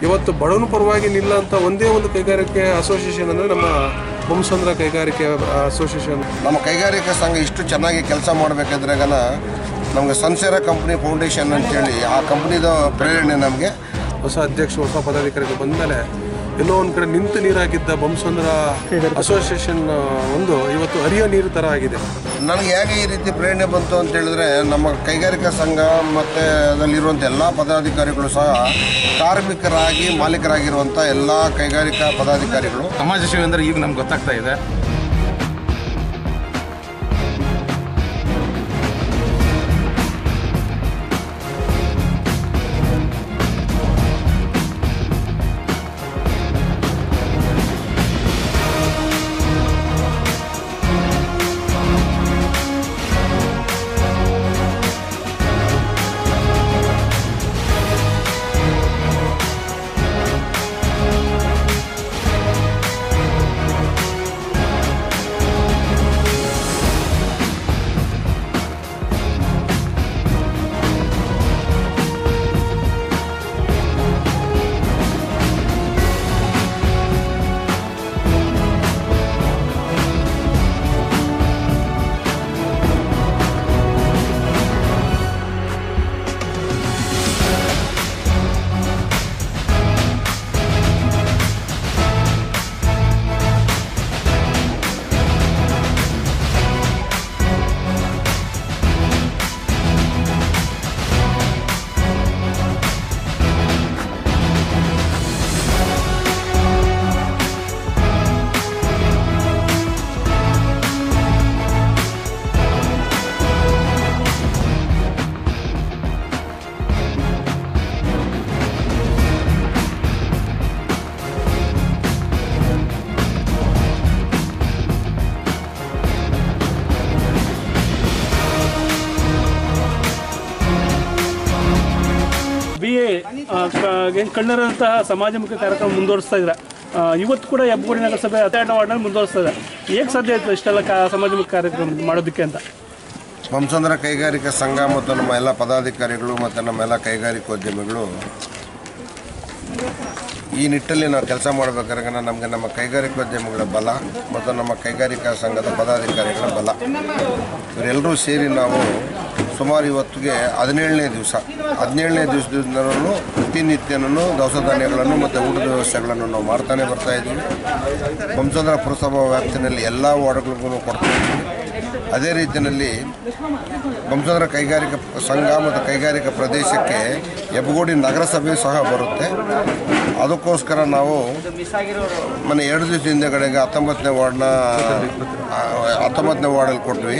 ಇವತ್ತು ಬಡವನ ಪರವಾಗಿ ನಿಲ್ಲಂತ ಒಂದೇ ಒಂದು ಕೈಗಾರಿಕೆ ಅಸೋಸಿಯೇಷನ್ ಅಂದರೆ ನಮ್ಮ ಬೊಮ್ಮಸಂದ್ರ ಕೈಗಾರಿಕೆ ಅಸೋಸಿಯೇಷನ್ ನಮ್ಮ ಕೈಗಾರಿಕಾ ಸಂಘ ಇಷ್ಟು ಚೆನ್ನಾಗಿ ಕೆಲಸ ಮಾಡಬೇಕಾದ್ರಾಗನ ನಮಗೆ ಸನ್ಸೇರ ಕಂಪ್ನಿ ಫೌಂಡೇಶನ್ ಅಂತೇಳಿ ಆ ಕಂಪ್ನಿದ ಪ್ರೇರಣೆ ನಮಗೆ ಹೊಸ ಅಧ್ಯಕ್ಷ ಹೊಸ ಪದಾಧಿಕಾರಿಗಳು ಬಂದಮೇಲೆ ಎಲ್ಲೋ ಒಂದು ಕಡೆ ನಿಂತು ನೀರು ಹಾಕಿದ್ದ ಬೊಮ್ಮಸಂದ್ರ ಅಸೋಸಿಯೇಷನ್ ಒಂದು ಇವತ್ತು ಹರಿಯೋ ನೀರು ಥರ ಆಗಿದೆ ನನಗೆ ಹೇಗೆ ಈ ರೀತಿ ಪ್ರೇರಣೆ ಬಂತು ಅಂತ ಹೇಳಿದ್ರೆ ನಮ್ಮ ಕೈಗಾರಿಕಾ ಸಂಘ ಮತ್ತು ಅದರಲ್ಲಿರುವಂಥ ಎಲ್ಲ ಪದಾಧಿಕಾರಿಗಳು ಸಹ ಕಾರ್ಮಿಕರಾಗಿ ಮಾಲೀಕರಾಗಿರುವಂಥ ಎಲ್ಲ ಕೈಗಾರಿಕಾ ಪದಾಧಿಕಾರಿಗಳು ಸಮಾಜ ಸೇವೆ ಅಂದರೆ ಈಗ ನಮ್ಗೆ ಗೊತ್ತಾಗ್ತಾ ಇದೆ ಬಿ ಎ ಕಣ್ಣರಂತಹ ಸಮಾಜಮುಖಿ ಕಾರ್ಯಕ್ರಮ ಮುಂದುವರಿಸ್ತಾ ಇದ್ದಾರೆ ಆ, ಇವತ್ತು ಕೂಡ ಹೆಬ್ಬಗೋಡಿ ನಗರಸಭೆ ಹತ್ತೆರಡನೇ ವಾರ್ಡ್ನಲ್ಲಿ ಮುಂದುವರಿಸ್ತಾ ಇದೆ ಹೇಗೆ ಸಾಧ್ಯ ಆಯಿತು ಇಷ್ಟೆಲ್ಲ ಕಾ ಸಮಾಜಮುಖಿ ಕಾರ್ಯಕ್ರಮ ಮಾಡೋದಕ್ಕೆ ಅಂತ ಬಂಸಂದ್ರ ಕೈಗಾರಿಕಾ ಸಂಘ ಮತ್ತು ನಮ್ಮ ಎಲ್ಲ ಪದಾಧಿಕಾರಿಗಳು ಮತ್ತು ನಮ್ಮ ಎಲ್ಲ ಕೈಗಾರಿಕೋದ್ಯಮಿಗಳು ಈ ನಿಟ್ಟಲ್ಲಿ ನಾವು ಕೆಲಸ ಮಾಡಬೇಕಾದ್ರೆ ನಮಗೆ ನಮ್ಮ ಕೈಗಾರಿಕೋದ್ಯಮಿಗಳ ಬಲ ಮತ್ತು ನಮ್ಮ ಕೈಗಾರಿಕಾ ಸಂಘದ ಪದಾಧಿಕಾರಿಗಳ ಬಲ ಇವರೆಲ್ಲರೂ ಸೇರಿ ನಾವು ಸುಮಾರು ಇವತ್ತಿಗೆ ಹದಿನೇಳನೇ ದಿವಸ ಹದಿನೇಳನೇ ದಿವಸದಿಂದಲೂ ಪ್ರತಿನಿತ್ಯನೂ ದವಸ ಧಾನ್ಯಗಳನ್ನು ಮತ್ತು ಊಟದ ವ್ಯವಸ್ಥೆಗಳನ್ನು ನಾವು ಮಾಡ್ತಾನೆ ಬರ್ತಾ ಇದ್ದೀವಿ ಬಂಸಂದ್ರ ಪುರಸಭಾ ವ್ಯಾಪ್ತಿನಲ್ಲಿ ಎಲ್ಲ ವಾರ್ಡ್ಗಳಿಗೂ ಕೊಡ್ತಾ ಇದ್ದೀವಿ ಅದೇ ರೀತಿಯಲ್ಲಿ ಬಂಸಂದ್ರ ಕೈಗಾರಿಕಾ ಸಂಘ ಮತ್ತು ಕೈಗಾರಿಕಾ ಪ್ರದೇಶಕ್ಕೆ ಹೆಬ್ಬಗೋಡಿ ನಗರಸಭೆ ಸಹ ಬರುತ್ತೆ ಅದಕ್ಕೋಸ್ಕರ ನಾವು ಮನೆ ಎರಡು ದಿವಸ ಹಿಂದೆಗಡೆಗೆ ಹತ್ತೊಂಬತ್ತನೇ ವಾರ್ಡ್ನ ಆ, ಹತ್ತೊಂಬತ್ತನೇ ವಾರ್ಡಲ್ಲಿ ಕೊಟ್ವಿ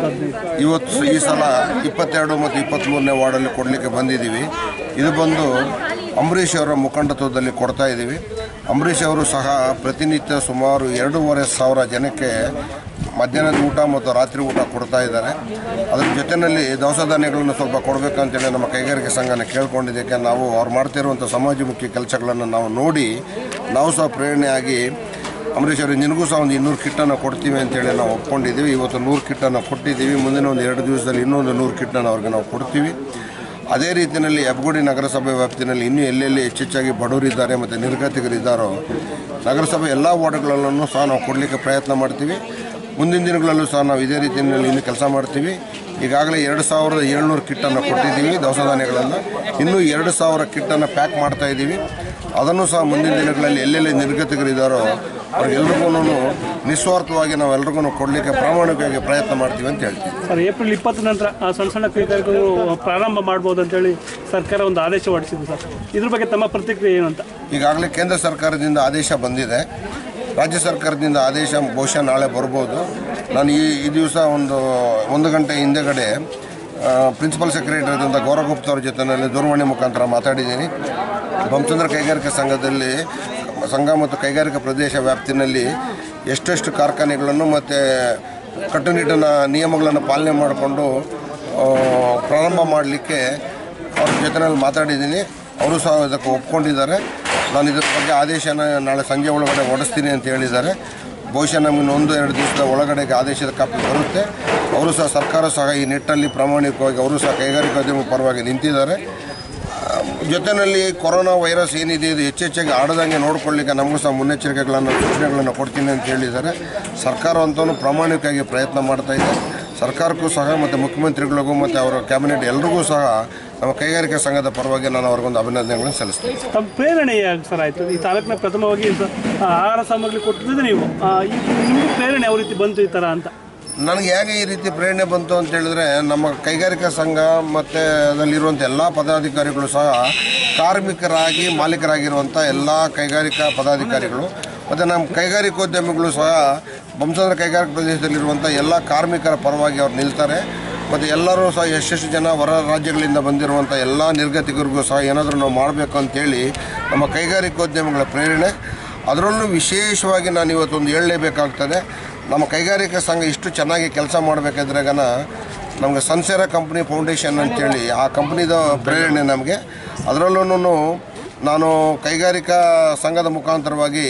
ಇವತ್ತು ಈ ಸಲ ಇಪ್ಪತ್ತೆರಡು ಮತ್ತು ಇಪ್ಪತ್ತ್ಮೂರನೇ ವಾರ್ಡಲ್ಲಿ ಕೊಡಲಿಕ್ಕೆ ಬಂದಿದ್ದೀವಿ ಇದು ಬಂದು ಅಂಬರೀಷ್ ಅವರ ಮುಖಂಡತ್ವದಲ್ಲಿ ಕೊಡ್ತಾ ಇದ್ದೀವಿ ಅಂಬರೀಷ್ ಅವರು ಸಹ ಪ್ರತಿನಿತ್ಯ ಸುಮಾರು ಎರಡೂವರೆ ಸಾವಿರ ಜನಕ್ಕೆ ಮಧ್ಯಾಹ್ನದ ಊಟ ಮತ್ತು ರಾತ್ರಿ ಊಟ ಕೊಡ್ತಾ ಇದ್ದಾರೆ ಅದ್ರ ಜೊತೆಯಲ್ಲಿ ದವಸ ಧಾನ್ಯಗಳನ್ನು ಸ್ವಲ್ಪ ಕೊಡಬೇಕಂತೇಳಿ ನಮ್ಮ ಕೈಗಾರಿಕೆ ಸಂಘನ ಕೇಳ್ಕೊಂಡಿದ್ದಕ್ಕೆ ನಾವು ಅವ್ರು ಮಾಡ್ತಿರುವಂಥ ಸಮಾಜಮುಖಿ ಕೆಲಸಗಳನ್ನು ನಾವು ನೋಡಿ ನಾವು ಸಹ ಪ್ರೇರಣೆಯಾಗಿ ಅಂಬರೀಷ್ ಅವ್ರಿಗೆ ನಿನಗೂ ಸಹ ಒಂದು ಇನ್ನೂರು ಕಿಟ್ಟನ್ನು ಕೊಡ್ತೀವಿ ಅಂತೇಳಿ ನಾವು ಒಪ್ಕೊಂಡಿದ್ದೀವಿ ಇವತ್ತು ನೂರು ಕಿಟ್ಟನ್ನು ಕೊಟ್ಟಿದ್ದೀವಿ ಮುಂದಿನ ಒಂದು ಎರಡು ದಿವಸದಲ್ಲಿ ಇನ್ನೊಂದು ನೂರು ಕಿಟ್ಟನ್ನು ಅವ್ರಿಗೆ ನಾವು ಕೊಡ್ತೀವಿ ಅದೇ ರೀತಿಯಲ್ಲಿ ಹೆಬ್ಬಗೋಡಿ ನಗರಸಭೆ ವ್ಯಾಪ್ತಿನಲ್ಲಿ ಇನ್ನೂ ಎಲ್ಲೆಲ್ಲಿ ಹೆಚ್ಚೆಚ್ಚಾಗಿ ಬಡವರಿದ್ದಾರೆ ಮತ್ತು ನಿರ್ಗತಿಕರಿದ್ದಾರೋ ನಗರಸಭೆ ಎಲ್ಲ ವಾರ್ಡ್ಗಳಲ್ಲೂ ಸಹ ನಾವು ಕೊಡಲಿಕ್ಕೆ ಪ್ರಯತ್ನ ಮಾಡ್ತೀವಿ ಮುಂದಿನ ದಿನಗಳಲ್ಲೂ ಸಹ ನಾವು ಇದೇ ರೀತಿಯಲ್ಲಿ ಇನ್ನೂ ಕೆಲಸ ಮಾಡ್ತೀವಿ ಈಗಾಗಲೇ ಎರಡು ಸಾವಿರದ ಏಳ್ನೂರು ಕಿಟ್ಟನ್ನು ಕೊಟ್ಟಿದ್ದೀವಿ ದವಸ ಧಾನ್ಯಗಳನ್ನು ಇನ್ನೂ ಎರಡು ಸಾವಿರ ಕಿಟ್ಟನ್ನು ಪ್ಯಾಕ್ ಮಾಡ್ತಾ ಇದ್ದೀವಿ ಅದನ್ನು ಸಹ ಮುಂದಿನ ದಿನಗಳಲ್ಲಿ ಎಲ್ಲೆಲ್ಲಿ ನಿರ್ಗತಿಕರಿದ್ದಾರೋ ಅವ್ರಿಗೆಲ್ರಿಗೂ ನಿಸ್ವಾರ್ಥವಾಗಿ ನಾವೆಲ್ರಿಗೂ ಕೊಡಲಿಕ್ಕೆ ಪ್ರಾಮಾಣಿಕವಾಗಿ ಪ್ರಯತ್ನ ಮಾಡ್ತೀವಿ ಅಂತ ಹೇಳ್ತೀವಿ ಸರ್ ಏಪ್ರಿಲ್ ಇಪ್ಪತ್ತರ ನಂತರ ಆ ಸಣ್ಣ ಸಣ್ಣ ಕೈಗಾರಿಕೆಗಳು ಪ್ರಾರಂಭ ಮಾಡ್ಬೋದು ಅಂತೇಳಿ ಸರ್ಕಾರ ಒಂದು ಆದೇಶ ಹೊರಡಿಸಿದೆ ಸರ್ ಇದ್ರ ಬಗ್ಗೆ ತಮ್ಮ ಪ್ರತಿಕ್ರಿಯೆ ಏನು ಅಂತ ಈಗಾಗಲೇ ಕೇಂದ್ರ ಸರ್ಕಾರದಿಂದ ಆದೇಶ ಬಂದಿದೆ ರಾಜ್ಯ ಸರ್ಕಾರದಿಂದ ಆದೇಶ ಬಹುಶಃ ನಾಳೆ ಬರ್ಬೋದು ನಾನು ಈ ಈ ದಿವಸ ಒಂದು ಒಂದು ಗಂಟೆ ಹಿಂದೆಗಡೆ ಪ್ರಿನ್ಸಿಪಲ್ ಸೆಕ್ರೆಟರಿದಿಂದ ಗೌರವಗುಪ್ತ ಅವ್ರ ಜೊತೆಯಲ್ಲಿ ದೂರವಾಣಿ ಮುಖಾಂತರ ಮಾತಾಡಿದ್ದೀನಿ ಬಂಸಂದ್ರ ಕೈಗಾರಿಕಾ ಸಂಘದಲ್ಲಿ ಸಂಘ ಮತ್ತು ಕೈಗಾರಿಕಾ ಪ್ರದೇಶ ವ್ಯಾಪ್ತಿನಲ್ಲಿ ಎಷ್ಟೆಷ್ಟು ಕಾರ್ಖಾನೆಗಳನ್ನು ಮತ್ತು ಕಟ್ಟುನಿಟ್ಟಿನ ನಿಯಮಗಳನ್ನು ಪಾಲನೆ ಮಾಡಿಕೊಂಡು ಆ, ಪ್ರಾರಂಭ ಮಾಡಲಿಕ್ಕೆ ಅವ್ರ ಜೊತೆಯಲ್ಲಿ ಮಾತಾಡಿದ್ದೀನಿ ಅವರು ಸಹ ಇದಕ್ಕೆ ಒಪ್ಕೊಂಡಿದ್ದಾರೆ ನಾನು ಇದ್ರ ಬಗ್ಗೆ ಆದೇಶನ ನಾಳೆ ಸಂಜೆ ಒಳಗಡೆ ಹೊರಡಿಸ್ತೀನಿ ಅಂತ ಹೇಳಿದ್ದಾರೆ ಬಹುಶಃ ನಮಗೆ ಒಂದು ಎರಡು ದಿವಸದ ಒಳಗಡೆಗೆ ಆದೇಶದ ಕಾಪಿ ಬರುತ್ತೆ ಅವರು ಸಹ ಸರ್ಕಾರ ಸಹ ಈ ನಿಟ್ಟಲ್ಲಿ ಪ್ರಾಮಾಣಿಕವಾಗಿ ಅವರು ಸಹ ಕೈಗಾರಿಕೋದ್ಯಮ ಪರವಾಗಿ ನಿಂತಿದ್ದಾರೆ ಆ, ಜೊತೆಯಲ್ಲಿ ಕೊರೋನಾ ವೈರಸ್ ಏನಿದೆ ಇದು ಹೆಚ್ಚೆಚ್ಚಾಗಿ ಆಡದಂಗೆ ನೋಡ್ಕೊಳ್ಳಿಕ್ಕೆ ನಮಗೂ ಸಹ ಮುನ್ನೆಚ್ಚರಿಕೆಗಳನ್ನು ಸೂಚನೆಗಳನ್ನು ಕೊಡ್ತೀನಿ ಅಂತ ಹೇಳಿದ್ದಾರೆ ಸರ್ಕಾರ ಅಂತಲೂ ಪ್ರಾಮಾಣಿಕವಾಗಿ ಪ್ರಯತ್ನ ಮಾಡ್ತಾ ಇದೆ ಸರ್ಕಾರಕ್ಕೂ ಸಹ ಮತ್ತು ಮುಖ್ಯಮಂತ್ರಿಗಳಿಗೂ ಮತ್ತು ಅವರ ಕ್ಯಾಬಿನೆಟ್ ಎಲ್ರಿಗೂ ಸಹ ನಮ್ಮ ಕೈಗಾರಿಕಾ ಸಂಘದ ಪರವಾಗಿ ನಾನು ಅವ್ರಿಗೊಂದು ಅಭಿನಂದನೆಗಳನ್ನು ಸಲ್ಲಿಸ್ತೀನಿ ತಮ್ಮ ಪ್ರೇರಣೆ ಯಾಕೆ ಸರ್ ಆಯಿತು ಈ ತಾಲೂಕಿನ ಪ್ರಥಮವಾಗಿ ಸ- ಆ, ಆಹಾರ ಸಾಮಗ್ರಿ ಕೊಟ್ಟಿದ್ದು ನೀವು ಆ, ಈ ನಿಮ್ಗೆ ಪ್ರೇರಣೆ ಯಾವ ರೀತಿ ಬಂತು ಈ ಥರ ಅಂತ ನನಗೆ ಹೇಗೆ ಈ ರೀತಿ ಪ್ರೇರಣೆ ಬಂತು ಅಂತ ಹೇಳಿದ್ರೆ ನಮ್ಮ ಕೈಗಾರಿಕಾ ಸಂಘ ಮತ್ತು ಅದರಲ್ಲಿರುವಂಥ ಎಲ್ಲ ಪದಾಧಿಕಾರಿಗಳು ಸಹ ಕಾರ್ಮಿಕರಾಗಿ ಮಾಲೀಕರಾಗಿರುವಂಥ ಎಲ್ಲ ಕೈಗಾರಿಕಾ ಪದಾಧಿಕಾರಿಗಳು ಮತ್ತು ನಮ್ಮ ಕೈಗಾರಿಕೋದ್ಯಮಿಗಳು ಸಹ ಬಂಸಂದ್ರ ಕೈಗಾರಿಕಾ ಪ್ರದೇಶದಲ್ಲಿರುವಂಥ ಎಲ್ಲ ಕಾರ್ಮಿಕರ ಪರವಾಗಿ ಅವ್ರು ನಿಲ್ತಾರೆ ಮತ್ತು ಎಲ್ಲರೂ ಸಹ ಎಷ್ಟೆಷ್ಟು ಜನ ಹೊರ ರಾಜ್ಯಗಳಿಂದ ಬಂದಿರುವಂಥ ಎಲ್ಲ ನಿರ್ಗತಿಕರಿಗೂ ಸಹ ಏನಾದರೂ ನಾವು ಮಾಡಬೇಕು ಅಂತೇಳಿ ನಮ್ಮ ಕೈಗಾರಿಕೋದ್ಯಮಿಗಳ ಪ್ರೇರಣೆ ಅದರಲ್ಲೂ ವಿಶೇಷವಾಗಿ ನಾನು ಇವತ್ತೊಂದು ಹೇಳಲೇಬೇಕಾಗ್ತದೆ ನಮ್ಮ ಕೈಗಾರಿಕಾ ಸಂಘ ಇಷ್ಟು ಚೆನ್ನಾಗಿ ಕೆಲಸ ಮಾಡಬೇಕಾದ್ರಾಗನ ನಮಗೆ ಸನ್ಸೇರ ಕಂಪ್ನಿ ಫೌಂಡೇಶನ್ ಅಂತೇಳಿ ಆ ಕಂಪ್ನಿದ ಪ್ರೇರಣೆ ನಮಗೆ ಅದರಲ್ಲೂ ನಾನು ಕೈಗಾರಿಕಾ ಸಂಘದ ಮುಖಾಂತರವಾಗಿ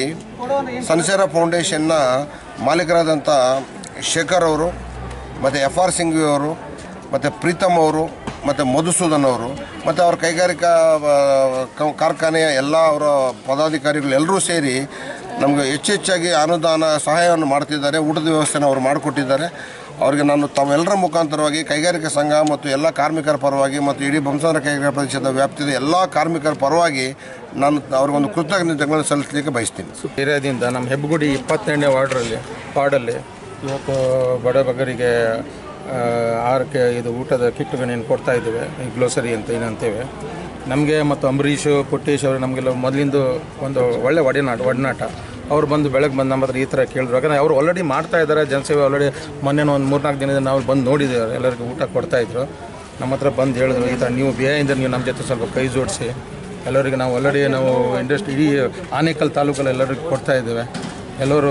ಸನ್ಸೇರ ಫೌಂಡೇಶನ್ನ ಮಾಲೀಕರಾದಂಥ ಶೇಖರ್ ಅವರು ಮತ್ತು ಎಫ್ ಆರ್ ಸಿಂಘ್ವಿ ಅವರು ಮತ್ತು ಪ್ರೀತಮ್ ಅವರು ಮತ್ತು ಮಧುಸೂದನ್ ಅವರು ಮತ್ತು ಅವ್ರ ಕೈಗಾರಿಕಾ ಆ, ಕ- ಕಾರ್ಖಾನೆಯ ಎಲ್ಲ ಅವರ ಪದಾಧಿಕಾರಿಗಳು ಎಲ್ಲರೂ ಸೇರಿ ನಮಗೆ ಹೆಚ್ಚೆಚ್ಚಾಗಿ ಅನುದಾನ ಸಹಾಯವನ್ನು ಮಾಡ್ತಿದ್ದಾರೆ ಊಟದ ವ್ಯವಸ್ಥೆನ ಅವರು ಮಾಡಿಕೊಟ್ಟಿದ್ದಾರೆ ಅವರಿಗೆ ನಾನು ತಮ್ಮೆಲ್ಲರ ಮುಖಾಂತರವಾಗಿ ಕೈಗಾರಿಕಾ ಸಂಘ ಮತ್ತು ಎಲ್ಲ ಕಾರ್ಮಿಕರ ಪರವಾಗಿ ಮತ್ತು ಇಡೀ ಬಂಸಂದ್ರ ಕೈಗಾರಿಕಾ ಪ್ರದೇಶದ ವ್ಯಾಪ್ತಿಯ ಎಲ್ಲ ಕಾರ್ಮಿಕರ ಪರವಾಗಿ ನಾನು ಅವ್ರಿಗೊಂದು ಕೃತಜ್ಞತೆಗಳನ್ನು ಸಲ್ಲಿಸಲಿಕ್ಕೆ ಬಯಸ್ತೀನಿ ಏರಿಯಾದಿಂದ ನಮ್ಮ ಹೆಬ್ಬಗುಡಿ ಇಪ್ಪತ್ತೆರಡನೇ ವಾರ್ಡ್ರಲ್ಲಿ ವಾರ್ಡಲ್ಲಿ ಇವತ್ತು ಬಡ ಬಗರಿಗೆ ಆ, ಆಹಾರಕ್ಕೆ ಇದು ಊಟದ ಕಿಟ್ಗಳೇನು ಕೊಡ್ತಾ ಇದ್ದೇವೆ ಈ ಗ್ಲೋಸರಿ ಅಂತ ಏನಂತೇವೆ ನಮಗೆ ಮತ್ತು ಅಂಬರೀಷು ಪುಟ್ಟೇಶ್ ಅವರು ನಮಗೆಲ್ಲ ಮೊದಲಿಂದ ಒಂದು ಒಳ್ಳೆ ಒಡನಾಟ ಒಡನಾಟ ಅವ್ರು ಬಂದು ಬೆಳಗ್ಗೆ ಬಂದು ನಮ್ಮ ಹತ್ರ ಈ ಥರ ಕೇಳಿದ್ರು ಯಾಕಂದರೆ ಅವರು ಆಲ್ರೆಡಿ ಮಾಡ್ತಾ ಇದ್ದಾರೆ ಜನಸೇವೆ ಆಲ್ರೆಡಿ ಮೊನ್ನೆ ಒಂದು ಮೂರ್ನಾಲ್ಕು ದಿನದಿಂದ ನಾವು ಬಂದು ನೋಡಿದ್ದೇವೆ ಎಲ್ಲರಿಗೂ ಊಟ ಕೊಡ್ತಾಯಿದ್ರು ನಮ್ಮ ಹತ್ರ ಬಂದು ಹೇಳಿದ್ರು ಈ ಥರ ನೀವು ಬೇಯಿಂದ ನೀವು ನಮ್ಮ ಜೊತೆ ಸ್ವಲ್ಪ ಕೈ ಜೋಡಿಸಿ ಎಲ್ಲರಿಗೆ ನಾವು ಆಲ್ರೆಡಿ ನಾವು ಇಂಡಸ್ಟ್ರಿ ಇಡೀ ಆನೇಕಲ್ ತಾಲೂಕಲ್ಲಿ ಎಲ್ಲರಿಗೂ ಕೊಡ್ತಾ ಇದ್ದೇವೆ ಎಲ್ಲರೂ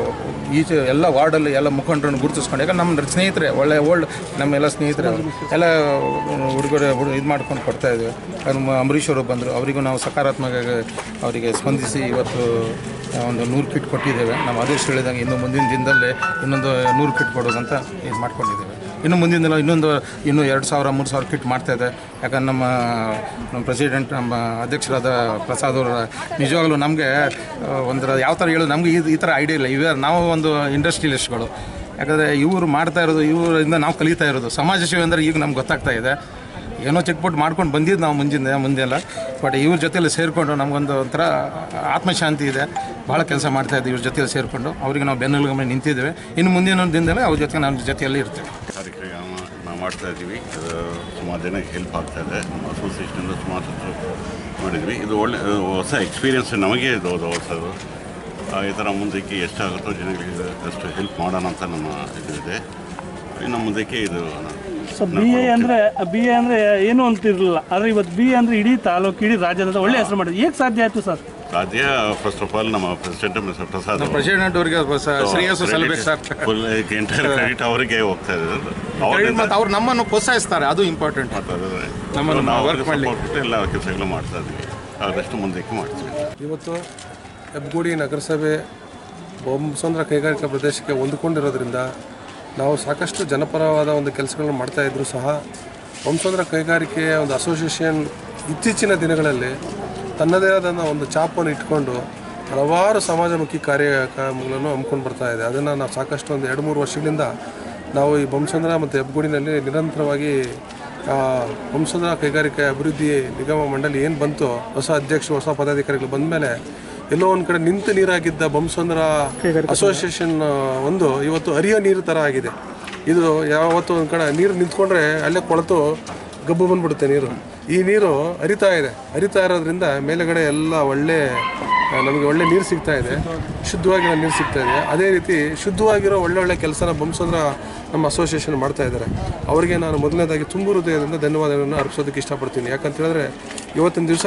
ಈಚೆ ಎಲ್ಲ ವಾರ್ಡಲ್ಲಿ ಎಲ್ಲ ಮುಖಂಡರನ್ನು ಗುರುತಿಸ್ಕೊಂಡು ಯಾಕಂದ್ರೆ ನಮ್ಮ ಸ್ನೇಹಿತರೆ ಒಳ್ಳೆ ಓಲ್ಡ್ ನಮ್ಮೆಲ್ಲ ಸ್ನೇಹಿತರೆ ಅವರು ಎಲ್ಲ ಹುಡುಗರು ಹುಡು ಇದು ಮಾಡ್ಕೊಂಡು ಕೊಡ್ತಾ ಇದ್ದೇವೆ ನಮ್ಮ ಅಂಬರೀಷ್ ಅವರು ಬಂದರು ಅವರಿಗೂ ನಾವು ಸಕಾರಾತ್ಮಕ ಅವರಿಗೆ ಸ್ಪಂದಿಸಿ ಇವತ್ತು ಒಂದು ನೂರು ಕಿಟ್ ಕೊಟ್ಟಿದ್ದೇವೆ ನಮ್ಮ ಆದೇಶ ಹೇಳಿದಂಗೆ ಇನ್ನು ಮುಂದಿನ ದಿನದಲ್ಲೇ ಇನ್ನೊಂದು ನೂರು ಕಿಟ್ ಕೊಡೋದಂತ ಇದು ಮಾಡ್ಕೊಂಡಿದ್ದೇವೆ ಇನ್ನು ಮುಂದಿನ ದಿನ ಇನ್ನೊಂದು ಇನ್ನೂ ಎರಡು ಸಾವಿರ ಮೂರು ಸಾವಿರ ಕಿಟ್ ಮಾಡ್ತಾ ಇದೆ ಯಾಕಂದ್ರೆ ನಮ್ಮ ನಮ್ಮ ಪ್ರೆಸಿಡೆಂಟ್ ನಮ್ಮ ಅಧ್ಯಕ್ಷರಾದ ಪ್ರಸಾದ್ ಅವರು ನಿಜವಾಗ್ಲೂ ನಮಗೆ ಒಂಥರ ಯಾವ ಥರ ಹೇಳೋದು ನಮಗೆ ಈ ಥರ ಐಡಿಯಾ ಇಲ್ಲ ಇವ ನಾವು ಒಂದು ಇಂಡಸ್ಟ್ರಿಯಲಿಸ್ಟ್ಗಳು ಯಾಕಂದರೆ ಇವರು ಮಾಡ್ತಾ ಇರೋದು ಇವರಿಂದ ನಾವು ಕಲಿತಾ ಇರೋದು ಸಮಾಜ ಸೇವೆ ಅಂದರೆ ಈಗ ನಮ್ಗೆ ಗೊತ್ತಾಗ್ತಾ ಇದೆ ಏನೋ ಚಿಕ್ಕಪುಟ್ಟು ಮಾಡ್ಕೊಂಡು ಬಂದಿದ್ದು ನಾವು ಮುಂಜಿಂದ ಮುಂದೆಲ್ಲ ಬಟ್ ಇವ್ರ ಜೊತೆಲಿ ಸೇರಿಕೊಂಡು ನಮಗೊಂದು ಒಂಥರ ಆತ್ಮಶಾಂತಿ ಇದೆ ಭಾಳ ಕೆಲಸ ಮಾಡ್ತಾ ಇದ್ದೀವಿ ಇವ್ರ ಜೊತೆಲಿ ಸೇರಿಕೊಂಡು ಅವರಿಗೆ ನಾವು ಬೆನ್ನೆಲುಗಮ್ಮೆ ನಿಂತಿದ್ದೇವೆ ಇನ್ನು ಮುಂದಿನ ದಿನದಲ್ಲಿ ಅವ್ರ ಜೊತೆ ನಮ್ಮ ಜೊತೆಯಲ್ಲಿ ಇರ್ತೇವೆ ಕಾರ್ಯಕ್ರಮ ನಾವು ಮಾಡ್ತಾ ಇದ್ದೀವಿ ಅದು ಸುಮಾರು ಜನಕ್ಕೆ ಹೆಲ್ಪ್ ಆಗ್ತಾ ಇದೆ ನಮ್ಮ ಅಸೋಸಿಯೇಷನಿಂದ ಸುಮಾರು ಸತ್ತು ಮಾಡಿದ್ವಿ ಇದು ಒಳ್ಳೆ ಹೊಸ ಎಕ್ಸ್ಪೀರಿಯನ್ಸ್ ನಮಗೆ ಇದು ಅದು ಹೊಸದು ಆ, ಈ ಥರ ಮುಂದಕ್ಕೆ ಎಷ್ಟಾಗುತ್ತೋ ಜನಗಳಿಗೆ ಅಷ್ಟು ಹೆಲ್ಪ್ ಮಾಡೋಣ ಅಂತ ನಮ್ಮ ಇದು ಇದೆ ಇನ್ನು ಮುಂದಕ್ಕೆ ಇದು ಸೊ ಬಿ ಎ ಅಂದರೆ ಬಿ ಎ ಅಂದರೆ ಏನು ಅಂತಿರಲಿಲ್ಲ ಆದರೆ ಇವತ್ತು ಬಿ ಎ ಅಂದರೆ ಇಡೀ ತಾಲೂಕು ಇಡೀ ರಾಜ್ಯದ ಒಳ್ಳೆ ಹೆಸರು ಮಾಡಿದೆ ಹೇಗೆ ಸಾಧ್ಯ ಆಯಿತು ಸರ್ ಸಾಧ್ಯ ಫಸ್ಟ್ ಆಫ್ ಆಲ್ ನಮ್ಮ ಪ್ರೆಸಿಡೆಂಟ್ ಮಿಸ್ಟರ್ ಪ್ರಸಾದ್ ಅವರು. ಪ್ರೆಸಿಡೆಂಟ್ ಅವರಿಗೆ ಶ್ರೇಯಸ್ಸು ಸಲ್ಲಬೇಕು ಸರ್ ಫುಲ್ ಎಂಟೈರ್ ಕ್ರೆಡಿಟ್ ಅವರಿಗೆ ಹೋಗ್ತಾ ಇದೆ ಮತ್ತು ಅವ್ರು ನಮ್ಮನ್ನು ಪ್ರೋತ್ಸಾಹಿಸ್ತಾರೆ ಅದು ಇಂಪಾರ್ಟೆಂಟ್ ನಮ್ಮನ್ನು ನಾವು work ಅವ್ರಿಗೆ ಮಾಡ್ಲಿಕ್ಕೆ. support ಕೊಟ್ಟು ಎಲ್ಲ ಕೆಲಸಗಳು ಮಾಡ್ತಾ ಇದ್ವಿ ಆದಷ್ಟು ಮುಂದಕ್ಕೆ ಮಾಡ್ತೀವಿ ಇವತ್ತು ಹೆಬ್ಬಗುಡಿ ನಗರಸಭೆ ಬೊಮ್ಮಸಂದ್ರ ಕೈಗಾರಿಕಾ ಪ್ರದೇಶಕ್ಕೆ ಹೊಂದಿಕೊಂಡಿರೋದ್ರಿಂದ ನಾವು ಸಾಕಷ್ಟು ಜನಪರವಾದ ಒಂದು ಕೆಲಸಗಳನ್ನ ಮಾಡ್ತಾ ಇದ್ದರೂ ಸಹ ಬೊಮ್ಮಸಂದ್ರ ಕೈಗಾರಿಕೆಯ ಒಂದು ಅಸೋಸಿಯೇಷನ್ ಇತ್ತೀಚಿನ ದಿನಗಳಲ್ಲಿ ತನ್ನದೇ ಆದ ಒಂದು ಚಾಪನ್ನು ಇಟ್ಕೊಂಡು ಹಲವಾರು ಸಮಾಜಮುಖಿ ಕಾರ್ಯಕ್ರಮಗಳನ್ನು ಹಮ್ಮಿಕೊಂಡು ಬರ್ತಾ ಇದೆ ಅದನ್ನು ನಾವು ಸಾಕಷ್ಟು ಒಂದು ಎರಡು ಮೂರು ವರ್ಷಗಳಿಂದ ನಾವು ಈ ಬೊಮ್ಮಸಂದ್ರ ಮತ್ತು ಹೆಬ್ಬಗುಡಿನಲ್ಲಿ ನಿರಂತರವಾಗಿ ಆ, ಬೊಮ್ಮಸಂದ್ರ ಕೈಗಾರಿಕೆ ಅಭಿವೃದ್ಧಿ ನಿಗಮ ಮಂಡಳಿ ಏನು ಬಂತು ಹೊಸ ಅಧ್ಯಕ್ಷರು ಹೊಸ ಪದಾಧಿಕಾರಿಗಳು ಬಂದ ಮೇಲೆ ಎಲ್ಲೋ ಒಂದು ಕಡೆ ನಿಂತು ನೀರಾಗಿದ್ದ ಬೊಮ್ಮಸಂದ್ರ ಅಸೋಸಿಯೇಷನ್ ಒಂದು ಇವತ್ತು ಹರಿಯೋ ನೀರು ಥರ ಆಗಿದೆ ಇದು ಯಾವತ್ತು ಒಂದು ಕಡೆ ನೀರು ನಿಂತ್ಕೊಂಡ್ರೆ ಅಲ್ಲೇ ಕೊಳೆತು ಗಬ್ಬು ಬಂದ್ಬಿಡುತ್ತೆ ನೀರು ಈ ನೀರು ಹರಿತಾ ಇದೆ ಹರಿತಾ ಇರೋದ್ರಿಂದ ಮೇಲೆಗಡೆ ಎಲ್ಲ ಒಳ್ಳೆ ಆ, ನಮಗೆ ಒಳ್ಳೆ ನೀರು ಸಿಗ್ತಾ ಇದೆ ಶುದ್ಧವಾಗಿರೋ ನೀರು ಸಿಗ್ತಾ ಇದೆ ಅದೇ ರೀತಿ ಶುದ್ಧವಾಗಿರೋ ಒಳ್ಳೆ ಒಳ್ಳೆ ಕೆಲಸನ ಬೊಮ್ಮಸಂದ್ರ ನಮ್ಮ ಅಸೋಸಿಯೇಷನ್ ಮಾಡ್ತಾ ಇದ್ದಾರೆ ಅವರಿಗೆ ನಾನು ಮೊದಲನೇದಾಗಿ ತುಂಬು ಹೃದಯದಿಂದ ಧನ್ಯವಾದಗಳನ್ನು ಅರ್ಪಿಸೋದಕ್ಕೆ ಇಷ್ಟಪಡ್ತೀನಿ ಯಾಕಂತ ಹೇಳಿದ್ರೆ ಇವತ್ತಿನ ದಿವಸ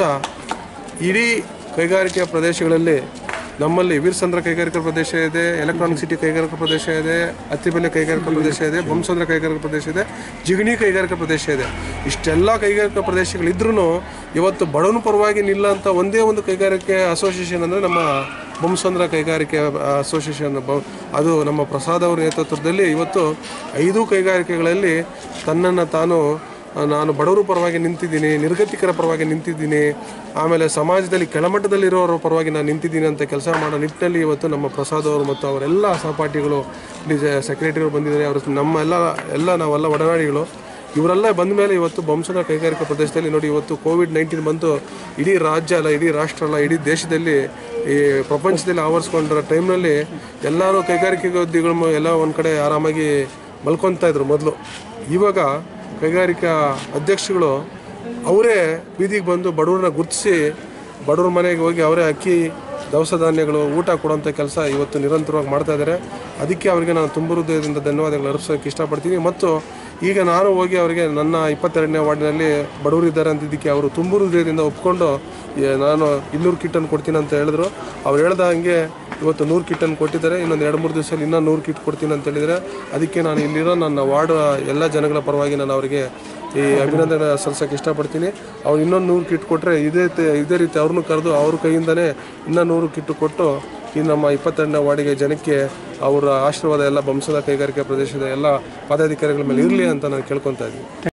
ಇಡೀ ಕೈಗಾರಿಕಾ ಪ್ರದೇಶಗಳಲ್ಲಿ ನಮ್ಮಲ್ಲಿ ವೀರಸಂದ್ರ ಕೈಗಾರಿಕಾ ಪ್ರದೇಶ ಇದೆ ಎಲೆಕ್ಟ್ರಾನಿಕ್ ಸಿಟಿ ಕೈಗಾರಿಕಾ ಪ್ರದೇಶ ಇದೆ ಅತ್ತಿಬೆಲೆ ಕೈಗಾರಿಕಾ ಪ್ರದೇಶ ಇದೆ ಬೊಮ್ಮಸಂದ್ರ ಕೈಗಾರಿಕಾ ಪ್ರದೇಶ ಇದೆ ಜಿಗಣಿ ಕೈಗಾರಿಕಾ ಪ್ರದೇಶ ಇದೆ ಇಷ್ಟೆಲ್ಲ ಕೈಗಾರಿಕಾ ಪ್ರದೇಶಗಳಿದ್ರೂ ಇವತ್ತು ಬಡವನ ಪರವಾಗಿ ನಿಲ್ಲಂಥ ಒಂದೇ ಒಂದು ಕೈಗಾರಿಕೆ ಅಸೋಸಿಯೇಷನ್ ಅಂದರೆ ನಮ್ಮ ಬೊಮ್ಮಸಂದ್ರ ಕೈಗಾರಿಕೆ ಅಸೋಸಿಯೇಷನ್ ಬ ಅದು ನಮ್ಮ ಪ್ರಸಾದ್ ಅವರ ನೇತೃತ್ವದಲ್ಲಿ ಇವತ್ತು ಐದು ಕೈಗಾರಿಕೆಗಳಲ್ಲಿ ತನ್ನನ್ನು ತಾನು ನಾನು ಬಡವರ ಪರವಾಗಿ ನಿಂತಿದ್ದೀನಿ ನಿರ್ಗತಿಕರ ಪರವಾಗಿ ನಿಂತಿದ್ದೀನಿ ಆಮೇಲೆ ಸಮಾಜದಲ್ಲಿ ಕೆಳಮಟ್ಟದಲ್ಲಿರೋರ ಪರವಾಗಿ ನಾನು ನಿಂತಿದ್ದೀನಿ ಅಂತ ಕೆಲಸ ಮಾಡೋ ನಿಟ್ಟಿನಲ್ಲಿ ಇವತ್ತು ನಮ್ಮ ಪ್ರಸಾದ್ ಅವರು ಮತ್ತು ಅವರೆಲ್ಲ ಸಹಪಾಠಿಗಳು ಇಲ್ಲಿ ಸೆಕ್ರೆಟರಿ ಬಂದಿದ್ದಾರೆ ಅವರು ನಮ್ಮ ಎಲ್ಲ ಎಲ್ಲ ನಾವೆಲ್ಲ ಒಡನಾಡಿಗಳು ಇವರೆಲ್ಲ ಬಂದ ಮೇಲೆ ಇವತ್ತು ಬೊಮ್ಮಸಂದ್ರ ಕೈಗಾರಿಕಾ ಪ್ರದೇಶದಲ್ಲಿ ನೋಡಿ ಇವತ್ತು ಕೋವಿಡ್ ನೈನ್ಟೀನ್ ಬಂದು ಇಡೀ ರಾಜ್ಯ ಅಲ್ಲ ಇಡೀ ರಾಷ್ಟ್ರ ಅಲ್ಲ ಇಡೀ ದೇಶದಲ್ಲಿ ಈ ಪ್ರಪಂಚದಲ್ಲಿ ಆವರಿಸ್ಕೊಂಡಿರೋ ಟೈಮ್ನಲ್ಲಿ ಎಲ್ಲರೂ ಕೈಗಾರಿಕೋದ್ಯಗಳು ಎಲ್ಲ ಒಂದು ಕಡೆ ಆರಾಮಾಗಿ ಮಲ್ಕೊತಾ ಇದ್ರು ಮೊದಲು ಇವಾಗ ಕೈಗಾರಿಕಾ ಅಧ್ಯಕ್ಷಗಳು ಅವರೇ ಬೀದಿಗೆ ಬಂದು ಬಡವ್ರನ್ನ ಗುರುತಿಸಿ ಬಡವ್ರ ಮನೆಗೆ ಹೋಗಿ ಅವರೇ ಅಕ್ಕಿ ದವಸ ಧಾನ್ಯಗಳು ಊಟ ಕೊಡುವಂಥ ಕೆಲಸ ಇವತ್ತು ನಿರಂತರವಾಗಿ ಮಾಡ್ತಾ ಇದ್ದಾರೆ ಅದಕ್ಕೆ ಅವರಿಗೆ ನಾನು ತುಂಬ ಹೃದಯದಿಂದ ಧನ್ಯವಾದಗಳು ಅರ್ಪಿಸೋಕ್ಕೆ ಇಷ್ಟಪಡ್ತೀನಿ ಮತ್ತು ಈಗ ನಾನು ಹೋಗಿ ಅವರಿಗೆ ನನ್ನ ಇಪ್ಪತ್ತೆರಡನೇ ವಾರ್ಡಿನಲ್ಲಿ ಬಡವರು ಇದ್ದಾರೆ ಅಂತಿದ್ದಕ್ಕೆ ಅವರು ತುಂಬ ಹೃದಯದಿಂದ ಒಪ್ಕೊಂಡು ಏ, ನಾನು ಇನ್ನೂರು ಕಿಟ್ಟನ್ನು ಕೊಡ್ತೀನಿ ಅಂತ ಹೇಳಿದ್ರು ಅವ್ರು ಹೇಳ್ದ ಹಂಗೆ ಇವತ್ತು ನೂರು ಕಿಟ್ಟನ್ನು ಕೊಟ್ಟಿದ್ದಾರೆ ಇನ್ನೊಂದು ಎರಡು ಮೂರು ದಿವಸದಲ್ಲಿ ಇನ್ನೂ ನೂರು ಕಿಟ್ ಕೊಡ್ತೀನಿ ಅಂತ ಹೇಳಿದರೆ ಅದಕ್ಕೆ ನಾನು ಇಲ್ಲಿರೋ ನನ್ನ ವಾರ್ಡ್ ಎಲ್ಲ ಜನಗಳ ಪರವಾಗಿ ನಾನು ಅವರಿಗೆ ಈ ಅಭಿನಂದನೆ ಸಲ್ಲಿಸೋಕೆ ಇಷ್ಟಪಡ್ತೀನಿ ಅವ್ರು ಇನ್ನೊಂದು ನೂರು ಕಿಟ್ ಕೊಟ್ಟರೆ ಇದೇ ತೆ- ಇದೇ ರೀತಿ ಅವ್ರನ್ನೂ ಕರೆದು ಅವ್ರ ಕೈಯಿಂದನೇ ಇನ್ನೂ ನೂರು ಕಿಟ್ಟು ಕೊಟ್ಟು ಈ ನಮ್ಮ ಇಪ್ಪತ್ತೆರಡನೇ ವಾರ್ಡಿಗೆ ಜನಕ್ಕೆ ಅವರ ಆಶೀರ್ವಾದ ಎಲ್ಲ ಬಂಸದ ಕೈಗಾರಿಕಾ ಪ್ರದೇಶದ ಎಲ್ಲ ಪದಾಧಿಕಾರಿಗಳ ಮೇಲೆ ಇರಲಿ ಅಂತ ನಾನು ಕೇಳ್ಕೊತಾ ಇದ್ದೀನಿ